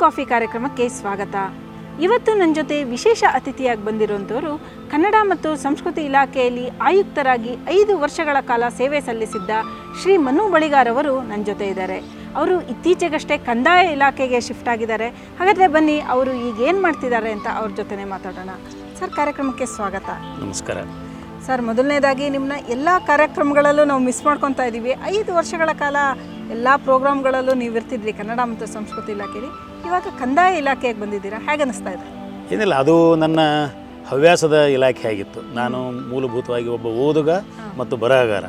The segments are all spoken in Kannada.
ಕಾಫಿ ಕಾರ್ಯಕ್ರಮಕ್ಕೆ ಸ್ವಾಗತ ಇವತ್ತು ನನ್ನ ಜೊತೆ ವಿಶೇಷ ಅತಿಥಿಯಾಗಿ ಬಂದಿರುವಂಥವರು ಕನ್ನಡ ಮತ್ತು ಸಂಸ್ಕೃತಿ ಇಲಾಖೆಯಲ್ಲಿ ಆಯುಕ್ತರಾಗಿ ಐದು ವರ್ಷಗಳ ಕಾಲ ಸೇವೆ ಸಲ್ಲಿಸಿದ್ದ ಶ್ರೀ ಮನು ಬಳಿಗಾರ್ ಅವರು ನನ್ನ ಜೊತೆ ಇದ್ದಾರೆ ಅವರು ಇತ್ತೀಚೆಗಷ್ಟೇ ಕಂದಾಯ ಇಲಾಖೆಗೆ ಶಿಫ್ಟ್ ಆಗಿದ್ದಾರೆ ಹಾಗಾದರೆ ಬನ್ನಿ ಅವರು ಈಗ ಏನು ಮಾಡ್ತಿದ್ದಾರೆ ಅಂತ ಅವ್ರ ಜೊತೆನೇ ಮಾತಾಡೋಣ ಸರ್ ಕಾರ್ಯಕ್ರಮಕ್ಕೆ ಸ್ವಾಗತ ನಮಸ್ಕಾರ ಸರ್ ಮೊದಲನೇದಾಗಿ ನಿಮ್ಮನ್ನ ಎಲ್ಲ ಕಾರ್ಯಕ್ರಮಗಳಲ್ಲೂ ನಾವು ಮಿಸ್ ಮಾಡ್ಕೊತಾ ಇದ್ದೀವಿ ಐದು ವರ್ಷಗಳ ಕಾಲ ಎಲ್ಲ ಪ್ರೋಗ್ರಾಮ್ಗಳಲ್ಲೂ ನೀವು ಇರ್ತಿದ್ರಿ ಕನ್ನಡ ಮತ್ತು ಸಂಸ್ಕೃತಿ ಇಲಾಖೆಯಲ್ಲಿ ಇವಾಗ ಕಂದಾಯ ಇಲಾಖೆಗೆ ಬಂದಿದ್ದೀರಾ ಹೇಗೆ ಅನಿಸ್ತಾ ಇದೆ ಏನಿಲ್ಲ ಅದು ನನ್ನ ಹವ್ಯಾಸದ ಇಲಾಖೆ ಆಗಿತ್ತು ನಾನು ಮೂಲಭೂತವಾಗಿ ಒಬ್ಬ ಓದುಗ ಮತ್ತು ಬರಹಗಾರ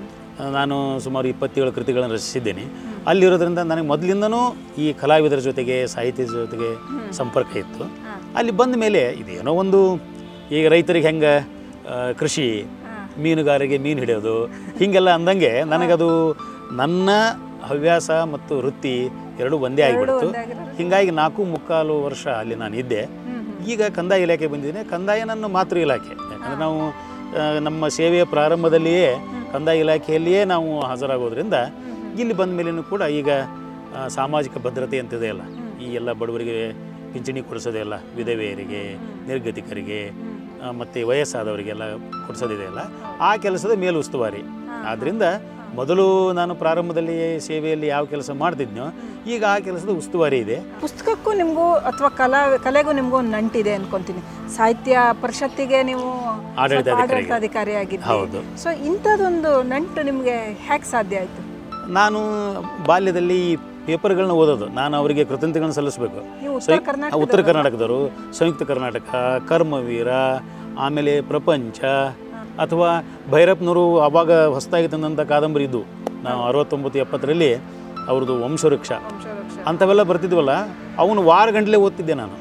ನಾನು ಸುಮಾರು ಇಪ್ಪತ್ತೇಳು ಕೃತಿಗಳನ್ನು ರಚಿಸಿದ್ದೇನೆ ಅಲ್ಲಿರೋದ್ರಿಂದ ನನಗೆ ಮೊದಲಿಂದನೂ ಈ ಕಲಾವಿದರ ಜೊತೆಗೆ ಸಾಹಿತ್ಯದ ಜೊತೆಗೆ ಸಂಪರ್ಕ ಇತ್ತು ಅಲ್ಲಿ ಬಂದ ಮೇಲೆ ಇದೇನೋ ಒಂದು ಈಗ ರೈತರಿಗೆ ಹೆಂಗೆ ಆ, ಕೃಷಿ ಮೀನುಗಾರಿಗೆ ಮೀನು ಹಿಡಿಯೋದು ಹೀಗೆಲ್ಲ ಅಂದಂಗೆ ನನಗದು ನನ್ನ ಹವ್ಯಾಸ ಮತ್ತು ವೃತ್ತಿ ಎರಡೂ ಒಂದೇ ಆಗಿಬಿಡ್ತು ಹೀಗಾಗಿ ನಾಲ್ಕು ಮುಕ್ಕಾಲು ವರ್ಷ ಅಲ್ಲಿ ನಾನು ಇದ್ದೆ ಈಗ ಕಂದಾಯ ಇಲಾಖೆ ಬಂದಿದ್ದೇನೆ ಕಂದಾಯ ನನ್ನ ಮಾತೃ ಇಲಾಖೆ ಯಾಕಂದರೆ ನಾವು ಆ, ನಮ್ಮ ಸೇವೆಯ ಪ್ರಾರಂಭದಲ್ಲಿಯೇ ಕಂದಾಯ ಇಲಾಖೆಯಲ್ಲಿಯೇ ನಾವು ಹಾಜರಾಗೋದ್ರಿಂದ ಇಲ್ಲಿ ಬಂದ ಮೇಲೇನೂ ಕೂಡ ಈಗ ಆ, ಸಾಮಾಜಿಕ ಭದ್ರತೆ ಅಂತಿದೆ ಅಲ್ಲ ಈ ಎಲ್ಲ ಬಡವರಿಗೆ ಪಿಂಚಣಿ ಕೊಡಿಸೋದೆಲ್ಲ ವಿಧವೆಯರಿಗೆ ನಿರ್ಗತಿಕರಿಗೆ ಆ, ಮತ್ತು ವಯಸ್ಸಾದವರಿಗೆಲ್ಲ ಕೊಡಿಸೋದಿದೆಯಲ್ಲ ಆ ಕೆಲಸದ ಮೇಲು ಉಸ್ತುವಾರಿ ಆದ್ದರಿಂದ ಮೊದಲು ನಾನು ಪ್ರಾರಂಭದಲ್ಲಿ ಸೇವೆಯಲ್ಲಿ ಯಾವ ಕೆಲಸ ಮಾಡ್ತಿದ್ನೋ ಈಗ ಆ ಕೆಲಸದ ಉಸ್ತುವಾರಿ ಇದೆ ಪುಸ್ತಕಕ್ಕೂ ನಿಮಗೂ ಅಥವಾ ಕಲಾ ಕಲೆಗೂ ನಿಮಗೂ ಒಂದು ನಂಟಿದೆ ಅನ್ಕೊಂತೀನಿ ಸಾಹಿತ್ಯ ಪರಿಷತ್ತಿಗೆ ನೀವು ಆಡಳಿತಾಧಿಕಾರಿ. ಆಡಳಿತಾಧಿಕಾರಿಯಾಗಿದ್ದೀರಿ ಹೌದು ಸೊ ಇಂಥದ್ದೊಂದು ನಂಟು ನಿಮಗೆ ಹೇಗೆ ಸಾಧ್ಯ ಆಯಿತು ನಾನು ಬಾಲ್ಯದಲ್ಲಿ ಈ ಪೇಪರ್ಗಳನ್ನ ಓದೋದು ನಾನು ಅವರಿಗೆ ಕೃತಜ್ಞತೆಗಳನ್ನ ಸಲ್ಲಿಸಬೇಕು ನೀವು ಉತ್ತರ ಕರ್ನಾಟಕ ಉತ್ತರ ಕರ್ನಾಟಕದವರು ಸಂಯುಕ್ತ ಕರ್ನಾಟಕ ಕರ್ಮವೀರ ಆಮೇಲೆ ಪ್ರಪಂಚ ಅಥವಾ ಭೈರಪ್ಪನವರು ಆವಾಗ ಹೊಸದಾಗಿ ತಂದಂಥ ಕಾದಂಬರಿ ಇದ್ದು ನಾವು ಅರವತ್ತೊಂಬತ್ತು ಎಪ್ಪತ್ತರಲ್ಲಿ ಅವ್ರದ್ದು ವಂಶವೃಕ್ಷ ಅಂಥವೆಲ್ಲ ಬರ್ತಿದ್ವಲ್ಲ ಅವನು ವಾರ ಗಂಟಲೆ ಓದ್ತಿದ್ದೆ ನಾನು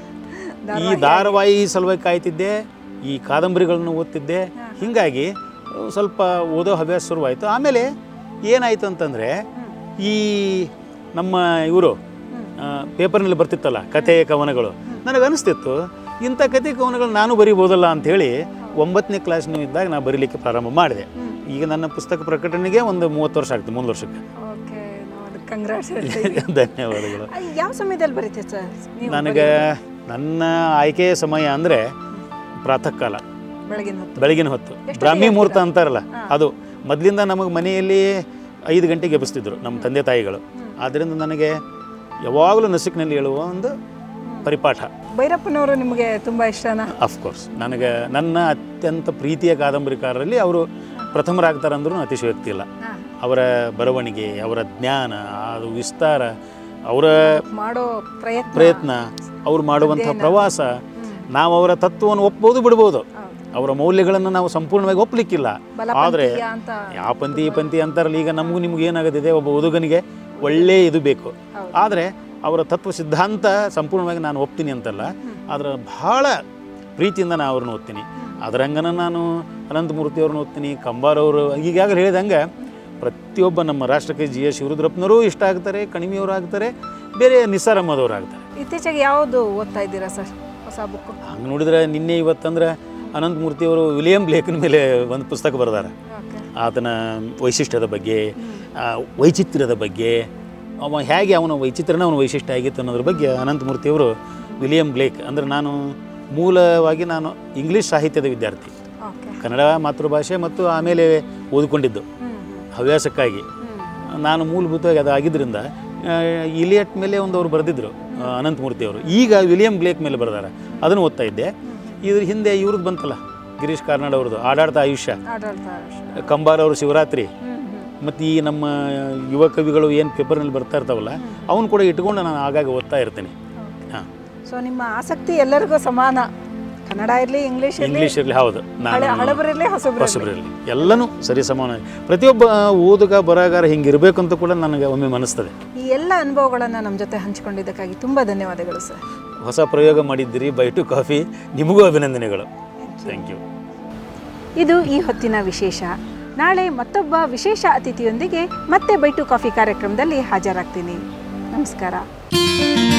ಈ ಧಾರಾವಾಹಿ ಸಲುವಾಗಿ ಕಾಯ್ತಿದ್ದೆ ಈ ಕಾದಂಬರಿಗಳನ್ನು ಓದ್ತಿದ್ದೆ ಹೀಗಾಗಿ ಅಹ್, ಸ್ವಲ್ಪ ಓದೋ ಹವ್ಯಾಸ ಶುರುವಾಯಿತು ಆಮೇಲೆ ಏನಾಯಿತು ಅಂತಂದರೆ ಈ ನಮ್ಮ ಇವರು ಪೇಪರ್ನಲ್ಲಿ ಬರ್ತಿತ್ತಲ್ಲ ಕಥೆ ಕವನಗಳು ನನಗೆ ಅನಿಸ್ತಿತ್ತು ಇಂಥ ಕಥೆ ಕವನಗಳು ನಾನು ಬರಿಬೋದಲ್ಲ ಅಂಥೇಳಿ ಒಂಬತ್ತನೇ ಕ್ಲಾಸ್ನೂ ಇದ್ದಾಗ ನಾನು ಬರೀಲಿಕ್ಕೆ ಪ್ರಾರಂಭ ಮಾಡಿದೆ ಈಗ ನನ್ನ ಪುಸ್ತಕ ಪ್ರಕಟಣೆಗೆ ಒಂದು ಮೂವತ್ತು ವರ್ಷ ಆಗ್ತದೆ ಮುಂದೆ ವರ್ಷಕ್ಕೆ ಓಕೆ ಕಂಗ್ರಾಟ್ಸ್ ಧನ್ಯವಾದಗಳು ಯಾವ ಸಮಯದಲ್ಲಿ ಬರೀತೀರಿ ಸರ್ ನೀವು ನನಗೆ ನನ್ನ ಆಯ್ಕೆಯ ಸಮಯ ಅಂದರೆ ಪ್ರಾತಃ ಕಾಲ ಬೆಳಗಿನ ಹೊತ್ತು ಬೆಳಗಿನ ಹೊತ್ತು ಬ್ರಾಹ್ಮಿ ಮುಹೂರ್ತ ಅಂತಾರಲ್ಲ ಅದು ಮೊದಲಿಂದ ನಮಗೆ ಮನೆಯಲ್ಲಿ ಐದು ಗಂಟೆಗೆ ಎಬ್ಬಿಸ್ತಿದ್ರು ನಮ್ಮ ತಂದೆ ತಾಯಿಗಳು ಆದ್ದರಿಂದ ನನಗೆ ಯಾವಾಗಲೂ ನಸಿಕಿನಲ್ಲಿ ಹೇಳುವ ಒಂದು ಪರಿಪಾಠ ಭೈರಪ್ಪನವರು ನಿಮಗೆ ತುಂಬ ಇಷ್ಟನಾ ಅಫ್ಕೋರ್ಸ್ ನನಗೆ ನನ್ನ ಅತ್ಯಂತ ಪ್ರೀತಿಯ ಕಾದಂಬರಿಕಾರರಲ್ಲಿ ಅವರು ಪ್ರಥಮರಾಗ್ತಾರಂದ್ರೂ ಅತಿಶಯೋಕ್ತಿ ಇಲ್ಲ ಅವರ ಬರವಣಿಗೆ ಅವರ ಜ್ಞಾನ ಅದು ವಿಸ್ತಾರ ಅವರ ಮಾಡೋ ಪ್ರಯತ್ನ ಪ್ರಯತ್ನ ಅವ್ರು ಮಾಡುವಂಥ ಪ್ರವಾಸ ನಾವು ಅವರ ತತ್ವವನ್ನು ಒಪ್ಬೋದು ಬಿಡ್ಬೋದು ಅವರ ಮೌಲ್ಯಗಳನ್ನು ನಾವು ಸಂಪೂರ್ಣವಾಗಿ ಒಪ್ಪಲಿಕ್ಕಿಲ್ಲ ಆದರೆ ಬಲಪಂಥೀಯ ಅಂತ ಯಾವ ಪಂಥಿ ಈ ಪಂಥಿ ಅಂತಾರಲ್ಲ ಈಗ ನಮಗೂ ನಿಮ್ಗೆ ಏನಾಗದಿದೆ ಒಬ್ಬ ಓದುಗನಿಗೆ ಒಳ್ಳೆ ಇದು ಬೇಕು ಆದರೆ ಅವರ ತತ್ವ ಸಿದ್ಧಾಂತ ಸಂಪೂರ್ಣವಾಗಿ ನಾನು ಒಪ್ತೀನಿ ಅಂತಲ್ಲ ಆದರೆ ಬಹಳ ಪ್ರೀತಿಯಿಂದ ನಾನು ಅವ್ರನ್ನ ಓದ್ತೀನಿ ಅದರಂಗನ ನಾನು ಅನಂತಮೂರ್ತಿ ಅವ್ರನ್ನ ಓದ್ತೀನಿ ಕಂಬಾರವರು ಈಗಾಗಲೇ ಹೇಳಿದಂಗೆ ಪ್ರತಿಯೊಬ್ಬ ನಮ್ಮ ರಾಷ್ಟ್ರಕ್ಕೆ ಜಿ ಎಸ್ ಶಿವರುದ್ರಪ್ಪನವರು ಇಷ್ಟ ಆಗ್ತಾರೆ ಕಣಿವೆಯವರು ಆಗ್ತಾರೆ ಬೇರೆ ನಿಸಾರ್ ಅಹಮದವ್ರು ಆಗ್ತಾರೆ ಇತ್ತೀಚೆಗೆ ಯಾವುದು ಓದ್ತಾ ಇದ್ದೀರಾ ಸರ್ ಹೊಸ ಬುಕ್ ಹಂಗೆ ನೋಡಿದ್ರೆ ನಿನ್ನೆ ಇವತ್ತಂದ್ರೆ ಅನಂತಮೂರ್ತಿಯವರು ವಿಲಿಯಂ ಬ್ಲೇಕನ್ ಮೇಲೆ ಒಂದು ಪುಸ್ತಕ ಬರೆದಾರೆ ಓಕೆ ಆತನ ವೈಶಿಷ್ಟ್ಯದ ಬಗ್ಗೆ ಆ, ವೈಚಿತ್ರ್ಯದ ಬಗ್ಗೆ ಅವ ಹೇಗೆ ಅವನ ವೈಚಿತ್ರ್ಯನ ಅವನ ವೈಶಿಷ್ಟ್ಯ ಆಗಿತ್ತು ಅನ್ನೋದ್ರ ಬಗ್ಗೆ ಅನಂತಮೂರ್ತಿಯವರು ವಿಲಿಯಂ ಬ್ಲೇಕ್ ಅಂದರೆ ನಾನು ಮೂಲವಾಗಿ ನಾನು ಇಂಗ್ಲೀಷ್ ಸಾಹಿತ್ಯದ ವಿದ್ಯಾರ್ಥಿ ಓಕೆ ಕನ್ನಡ ಮಾತೃಭಾಷೆ ಮತ್ತು ಆಮೇಲೆ ಓದಿಕೊಂಡಿದ್ದು ಹ್ಞೂ ಹವ್ಯಾಸಕ್ಕಾಗಿ ಹ್ಞೂ ನಾನು ಮೂಲಭೂತವಾಗಿ ಅದು ಆಗಿದ್ದರಿಂದ ಆ, ಇಲಿಯಟ್ ಮೇಲೆ ಒಂದು ಅವರು ಬರೆದಿದ್ರು ಆ, ಅನಂತಮೂರ್ತಿಯವರು ಈಗ ವಿಲಿಯಂ ಬ್ಲೇಕ್ ಮೇಲೆ ಬರೆದಾರೆ ಅದನ್ನು ಓದ್ತಾ ಇದ್ದೆ ಇದ್ರ ಹಿಂದೆ ಇವ್ರದ್ದು ಬಂತಲ್ಲ ಗಿರೀಶ್ ಕಾರ್ನಾಡ್ ಅವ್ರದ್ದು ಆಡಾಡ್ತಾ ಆಯುಷ್ಯ ಆಡಳಿತ ಕಂಬಾರ ಅವರು ಶಿವರಾತ್ರಿ ಹ್ಞೂ ಹ್ಞೂ ಮತ್ತು ಈ ನಮ್ಮ ಯುವ ಕವಿಗಳು ಏನು ಪೇಪರ್ನಲ್ಲಿ ಬರ್ತಾ ಇರ್ತಾವಲ್ಲ ಅವನು ಕೂಡ ಇಟ್ಕೊಂಡು ನಾನು ಆಗಾಗ ಓದ್ತಾ ಇರ್ತೀನಿ ಹಾಂ ಸೊ ನಿಮ್ಮ ಆಸಕ್ತಿ ಎಲ್ಲರಿಗೂ ಸಮಾನ ಕನ್ನಡ ಇರಲಿ ಇಂಗ್ಲೀಷ್ ಇರಲಿ ಇಂಗ್ಲೀಷ್ ಇರಲಿ ಹೌದು ಹಳೆ ನಾನು ಹಳಬರಿರಲಿ ಹೊಸಬರಿರಲಿ ಹೊಸಬರಲ್ಲಿ ಎಲ್ಲನೂ ಸರಿ ಸಮಾನ ಪ್ರತಿಯೊಬ್ಬ ಓದುಗ ಬರಹಗಾರ ಹಿಂಗಿರಬೇಕು ಅಂತ ಕೂಡ ನನಗೆ ಒಮ್ಮೆ ಮನಸ್ತದೆ ಈ ಎಲ್ಲ ಅನುಭವಗಳನ್ನು ನಮ್ಮ ಜೊತೆ ಹಂಚಿಕೊಂಡಿದ್ದಕ್ಕಾಗಿ ತುಂಬ ಧನ್ಯವಾದಗಳು ಸರ್ ಹೊಸ ಪ್ರಯೋಗ ಮಾಡಿದ್ದೀರಿ ಬೈಟು ಕಾಫಿ ನಿಮಗೂ ಅಭಿನಂದನೆಗಳು ಥ್ಯಾಂಕ್ ಯು ಇದು ಈ ಹೊತ್ತಿನ ವಿಶೇಷ ನಾಳೆ ಮತ್ತೊಬ್ಬ ವಿಶೇಷ ಅತಿಥಿಯೊಂದಿಗೆ ಮತ್ತೆ ಬೈಟು ಕಾಫಿ ಕಾರ್ಯಕ್ರಮದಲ್ಲಿ ಹಾಜರಾಗ್ತೀನಿ ನಮಸ್ಕಾರ